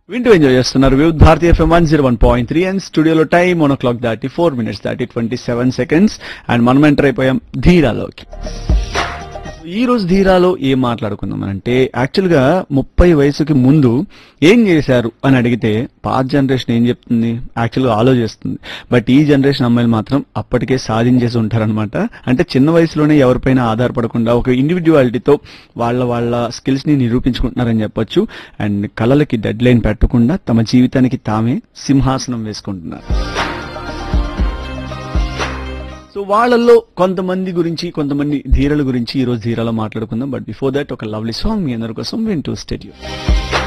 వింటూ ఎంజాయ్ చేస్తున్నారు Vividh Bharatiya FM one zero one point three and స్టూడియోలో టైం వన్ ఓ క్లాక్ దాటి ఫోర్ మినిట్స్ దాటి ట్వంటీ సెవెన్ సెకండ్స్ అండ్ మనం ఎంటర్ అయిపోయాం ధీరాలోకి ఈ రోజు ధీరాలో ఏం మాట్లాడుకుందాం అంటే యాక్చువల్ గా ముప్పై వయసుకి ముందు ఏం చేశారు అని అడిగితే పాత జనరేషన్ ఏం చెప్తుంది యాక్చువల్ గా ఆలోచిస్తుంది బట్ ఈ జనరేషన్ అమ్మాయిలు మాత్రం అప్పటికే సాధించేసి ఉంటారనమాట అంటే చిన్న వయసులోనే ఎవరిపైన ఆధారపడకుండా ఒక ఇండివిజువాలిటీతో వాళ్ళ వాళ్ళ స్కిల్స్ ని నిరూపించుకుంటున్నారని చెప్పొచ్చు అండ్ కళలకి డెడ్ లైన్ పెట్టకుండా తమ జీవితానికి తామే సింహాసనం వేసుకుంటున్నారు సో వాళ్ళల్లో కొంతమంది గురించి కొంతమంది ధీరల గురించి ఈ రోజు ధీరాలో మాట్లాడుకుందాం బట్ బిఫోర్ దట్ ఒక లవ్లీ సాంగ్ మీ అందరి కోసం వింటూ స్టేడియో